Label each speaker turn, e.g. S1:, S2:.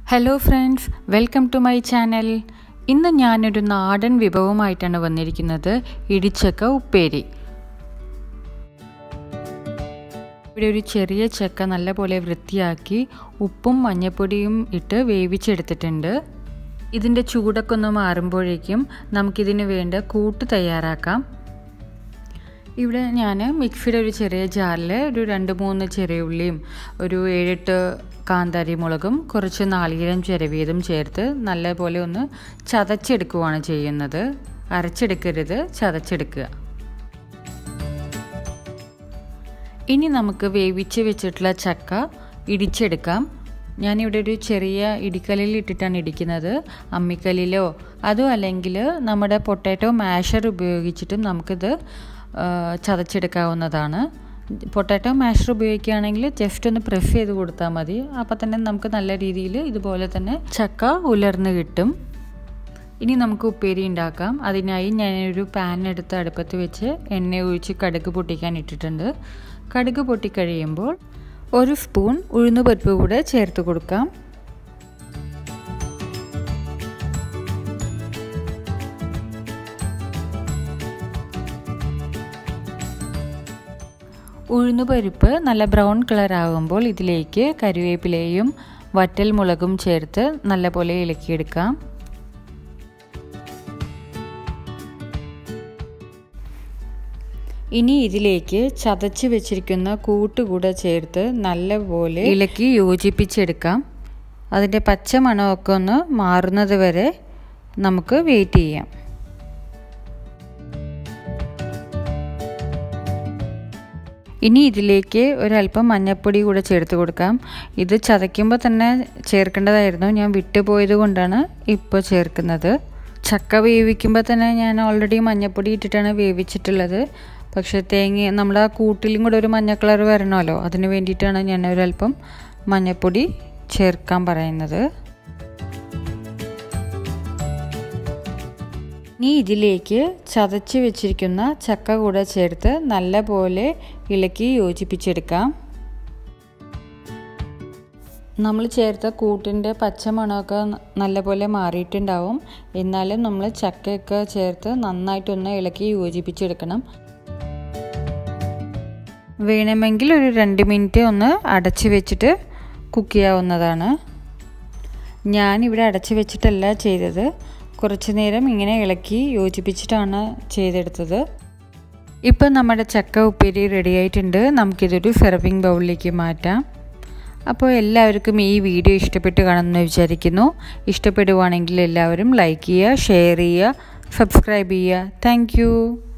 S1: hello friends welcome to my channel ഇന്ന് ഞാനൊരു നാടൻ വിഭവമായിട്ടാണ് വന്നിരിക്കുന്നത് ഇടിച്ചക്ക ഉപ്പേരി ഇവിടെ ഒരു ചെറിയ ചക്ക നല്ലപോലെ വൃത്തിയാക്കി ഉപ്പും മഞ്ഞൾപ്പൊടിയും ഇട്ട് വേവിച്ചെടുത്തിട്ടുണ്ട് ഇതിൻ്റെ ചൂടൊക്കെ ഒന്ന് മാറുമ്പോഴേക്കും നമുക്കിതിന് വേണ്ട കൂട്ട് തയ്യാറാക്കാം ഇവിടെ ഞാൻ മിക്സിയുടെ ഒരു ചെറിയ ജാറിൽ ഒരു രണ്ട് മൂന്ന് ചെറിയ ഉള്ളിയും ഒരു ഏഴെട്ട് കാന്താരി മുളകും കുറച്ച് നാളികേരം ചിരവിയതും ചേർത്ത് നല്ലപോലെ ഒന്ന് ചതച്ചെടുക്കുകയാണ് ചെയ്യുന്നത് അരച്ചെടുക്കരുത് ചതച്ചെടുക്കുക ഇനി നമുക്ക് വേവിച്ച് വെച്ചിട്ടുള്ള ചക്ക ഇടിച്ചെടുക്കാം ഞാനിവിടെ ഒരു ചെറിയ ഇടിക്കല്ലിൽ ഇട്ടിട്ടാണ് ഇടിക്കുന്നത് അമ്മിക്കല്ലിലോ അതോ അല്ലെങ്കിൽ നമ്മുടെ പൊട്ടാറ്റോ മാഷർ ഉപയോഗിച്ചിട്ടും നമുക്കിത് ചതച്ചെടുക്കാവുന്നതാണ് പൊട്ടാറ്റോ മാഷർ ഉപയോഗിക്കുകയാണെങ്കിൽ ജസ്റ്റ് ഒന്ന് പ്രസ് ചെയ്ത് കൊടുത്താൽ മതി അപ്പോൾ തന്നെ നമുക്ക് നല്ല രീതിയിൽ ഇതുപോലെ തന്നെ ചക്ക ഉലർന്ന് കിട്ടും ഇനി നമുക്ക് ഉപ്പേരി ഉണ്ടാക്കാം അതിനായി ഞാനൊരു പാൻ എടുത്ത് അടുപ്പത്ത് വെച്ച് എണ്ണ ഒഴിച്ച് കടുക് പൊട്ടിക്കാൻ ഇട്ടിട്ടുണ്ട് കടുക് പൊട്ടിക്കഴിയുമ്പോൾ ഒരു സ്പൂൺ ഉഴുന്നുപരിപ്പ് കൂടെ ചേർത്ത് കൊടുക്കാം ഉഴുന്നുപരിപ്പ് നല്ല ബ്രൗൺ കളർ ആകുമ്പോൾ ഇതിലേക്ക് കറിവേപ്പിലയും വറ്റൽ മുളകും ചേർത്ത് നല്ലപോലെ ഇളക്കിയെടുക്കാം ഇനി ഇതിലേക്ക് ചതച്ച് വെച്ചിരിക്കുന്ന കൂട്ടുകൂടെ ചേർത്ത് നല്ലപോലെ ഇളക്കി യോജിപ്പിച്ചെടുക്കാം അതിൻ്റെ പച്ച മണമൊക്കെ ഒന്ന് മാറുന്നത് വരെ നമുക്ക് വെയിറ്റ് ചെയ്യാം ഇനി ഇതിലേക്ക് ഒരല്പം മഞ്ഞൾപ്പൊടി കൂടെ ചേർത്ത് കൊടുക്കാം ഇത് ചതയ്ക്കുമ്പോൾ തന്നെ ചേർക്കേണ്ടതായിരുന്നു ഞാൻ വിട്ടുപോയത് കൊണ്ടാണ് ഇപ്പോൾ ചേർക്കുന്നത് ചക്ക വേവിക്കുമ്പോൾ തന്നെ ഞാൻ ഓൾറെഡി മഞ്ഞൾപ്പൊടി ഇട്ടിട്ടാണ് വേവിച്ചിട്ടുള്ളത് പക്ഷേ തേങ്ങ നമ്മുടെ ആ കൂട്ടിലും കൂടെ ഒരു മഞ്ഞ കളർ വരണമല്ലോ അതിന് വേണ്ടിയിട്ടാണ് ഞാൻ ഒരല്പം മഞ്ഞൾപ്പൊടി ചേർക്കാൻ പറയുന്നത് ഇനി ഇതിലേക്ക് ചതച്ച് വെച്ചിരിക്കുന്ന ചക്ക കൂടെ ചേർത്ത് നല്ലപോലെ ഇളക്കി യോജിപ്പിച്ചെടുക്കാം നമ്മൾ ചേർത്ത കൂട്ടിൻ്റെ പച്ചമണമൊക്കെ നല്ലപോലെ മാറിയിട്ടുണ്ടാവും എന്നാലും നമ്മൾ ചക്കയൊക്കെ ചേർത്ത് നന്നായിട്ടൊന്ന് ഇളക്കി യോജിപ്പിച്ചെടുക്കണം വേണമെങ്കിൽ ഒരു രണ്ട് മിനിറ്റ് ഒന്ന് അടച്ച് വെച്ചിട്ട് കുക്ക് ചെയ്യാവുന്നതാണ് ഞാനിവിടെ അടച്ച് വെച്ചിട്ടല്ല ചെയ്തത് കുറച്ച് നേരം ഇങ്ങനെ ഇളക്കി യോജിപ്പിച്ചിട്ടാണ് ചെയ്തെടുത്തത് ഇപ്പം നമ്മുടെ ചക്ക ഉപ്പേരി റെഡി ആയിട്ടുണ്ട് നമുക്കിതൊരു സെർവിങ് ബൗളിലേക്ക് മാറ്റാം അപ്പോൾ എല്ലാവർക്കും ഈ വീഡിയോ ഇഷ്ടപ്പെട്ട് കാണുമെന്ന് വിചാരിക്കുന്നു ഇഷ്ടപ്പെടുവാണെങ്കിൽ എല്ലാവരും ലൈക്ക് ചെയ്യുക ഷെയർ ചെയ്യുക സബ്സ്ക്രൈബ് ചെയ്യുക താങ്ക്